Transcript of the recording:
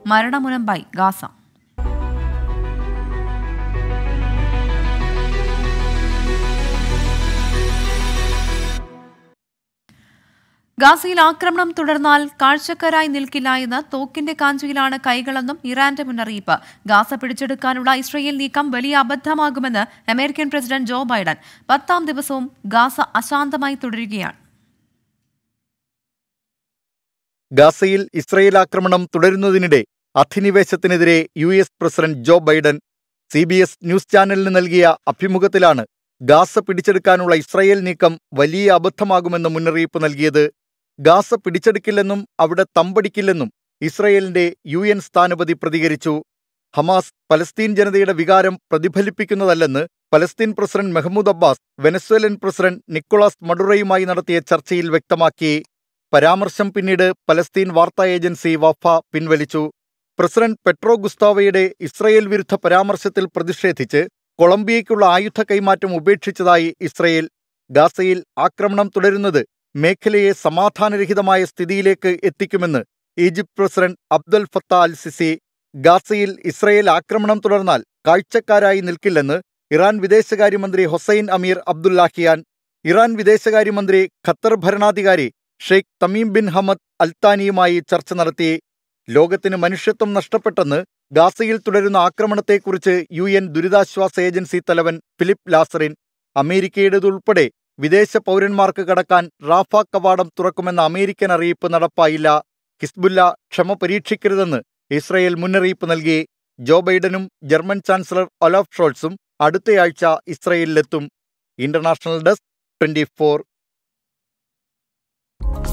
മരണമുനമ്പായി Gaza ഗാസയിൽ ആക്രമണം തുടർന്നാൽ കാഴ്ചക്കാരായി നിൽക്കില്ല എന്ന് തോക്കിന്റെ കാഞ്ചിയിലാണ് കൈകളെന്നും ഇറാന്റെ മുന്നറിയിപ്പ് ഗാസ പിടിച്ചെടുക്കാനുള്ള ഇസ്രയേൽ നീക്കം വലിയ അബദ്ധമാകുമെന്ന് അമേരിക്കൻ പ്രസിഡന്റ് ജോ ബൈഡൻ പത്താം ദിവസവും ഗാസ അശാന്തമായി തുടരുകയാണ് ഗാസയിൽ ഇസ്രയേൽ ആക്രമണം തുടരുന്നതിനിടെ അധിനിവേശത്തിനെതിരെ U S president Joe Biden C B S news ചാനലിന് നൽകിയ അഭിമുഖത്തിലാണ് ഗാസ പിടിച്ചെടുക്കാനുള്ള ഇസ്രയേൽ നീക്കം വലിയ അബദ്ധമാകുമെന്ന് മുന്നറിയിപ്പ് നൽകിയത് ഗാസ പിടിച്ചെടുക്കില്ലെന്നും അവിടെ തമ്പടിക്കില്ലെന്നും ഇസ്രയേലിന്റെ യു എൻ സ്ഥാനപതി പ്രതികരിച്ചു ഹമാസ് പലസ്തീൻ ജനതയുടെ വികാരം പ്രതിഫലിപ്പിക്കുന്നതല്ലെന്ന് Palestine president Mahmoud Abbas Venezuelan president Nicolas മഡുറയുമായി നടത്തിയ ചർച്ചയിൽ വ്യക്തമാക്കി പരാമർശം പിന്നീട് പലസ്തീൻ വാർത്താ ഏജൻസി വഫ പിൻവലിച്ചു പ്രസിഡന്റ് പെട്രോ ഗുസ്താവയുടെ ഇസ്രയേൽ വിരുദ്ധ പരാമർശത്തിൽ പ്രതിഷേധിച്ച് കൊളംബിയയ്ക്കുള്ള ആയുധ കൈമാറ്റം ഉപേക്ഷിച്ചതായി ഇസ്രയേൽ ഗാസയിൽ ആക്രമണം തുടരുന്നത് മേഖലയെ സമാധാനരഹിതമായ സ്ഥിതിയിലേക്ക് എത്തിക്കുമെന്ന് Egypt president Abdul Fatah al Sisi ഗാസയിൽ ഇസ്രയേൽ ആക്രമണം തുടർന്നാൽ കാഴ്ചക്കാരായി നിൽക്കില്ലെന്ന് ഇറാൻ വിദേശകാര്യമന്ത്രി ഹൊസൈൻ അമീർ അബ്ദുല്ലാഹിയാൻ ഇറാൻ വിദേശകാര്യമന്ത്രി ഖത്തർ ഭരണാധികാരി ഷെയ്ഖ് തമീം ബിൻ ഹമദ് അൽത്താനിയുമായി ചർച്ച നടത്തി ലോകത്തിന് മനുഷ്യത്വം നഷ്ടപ്പെട്ടെന്ന് ഗാസയിൽ തുടരുന്ന ആക്രമണത്തെക്കുറിച്ച് യു എൻ ദുരിതാശ്വാസ ഏജൻസി തലവൻ ഫിലിപ്പ് ലാസറിൻ അമേരിക്കയുടേതുൾപ്പെടെ വിദേശ പൗരന്മാർക്ക് കടക്കാൻ റാഫ കവാടം തുറക്കുമെന്ന അമേരിക്കൻ അറിയിപ്പ് നടപ്പായില്ല ഹിസ്ബുല്ല ക്ഷമ പരീക്ഷിക്കരുതെന്ന് ഇസ്രയേൽ മുന്നറിയിപ്പ് നൽകി ജോ ബൈഡനും ജർമ്മൻ ചാൻസലർ ഒലാഫ് ഷോൾസും അടുത്തയാഴ്ച ഇസ്രയേലിലെത്തും ഇന്റർനാഷണൽ ഡെസ്ക് ട്വന്റി